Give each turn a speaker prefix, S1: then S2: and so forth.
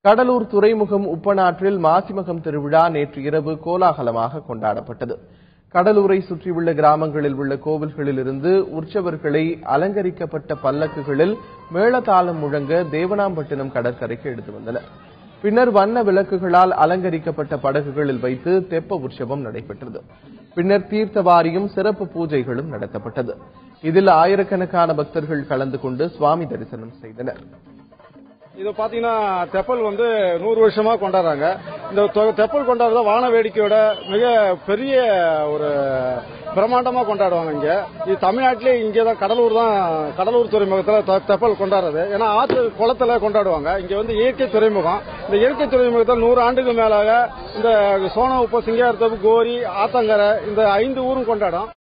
S1: கடலூர் துறைமுகம் உப்பனாற்றில் மாசிமகம் திருவிழா நேற்று இரவு கோலாகலமாக கொண்டாடப்பட்டது கடலூரை சுற்றியுள்ள கிராமங்களில் உள்ள கோவில்களில் இருந்து உற்சவர்களை அலங்கரிக்கப்பட்ட பல்லக்குகளில் மேளதாளம் முழங்க தேவனாம்பட்டினம் கடற்கரைக்கு எடுத்து வந்தனர் பின்னர் வண்ண விளக்குகளால் அலங்கரிக்கப்பட்ட படகுகளில் வைத்து தெப்ப உற்சவம் நடைபெற்றது பின்னர் தீர்த்தவாரியும் சிறப்பு பூஜைகளும் நடத்தப்பட்டது இதில் ஆயிரக்கணக்கான பக்தர்கள் கலந்து கொண்டு சுவாமி தரிசனம் செய்தனர்
S2: இது பாத்தீங்கன்னா தெப்பல் வந்து நூறு வருஷமா கொண்டாடுறாங்க இந்த தொ- தெப்பல் கொண்டாடுறத வான வேடிக்கையோட மிக பெரிய ஒரு பிரம்மாண்டமா கொண்டாடுவாங்க இங்க இது தமிழ்நாட்டிலே இங்கே தான் கடலூர் தான் கடலூர் துறைமுகத்துல தெ- தெப்பல் கொண்டாடுறது ஏன்னா ஆற்று குளத்துல கொண்டாடுவாங்க இங்க வந்து இயற்கை துறைமுகம் இந்த இயற்கை துறைமுகத்தில் நூறு ஆண்டுக்கு மேலாக இந்த சோனா உப்ப சிங்காரத்தப்பு கோரி ஆத்தங்கரை இந்த ஐந்து ஊரும் கொண்டாடும்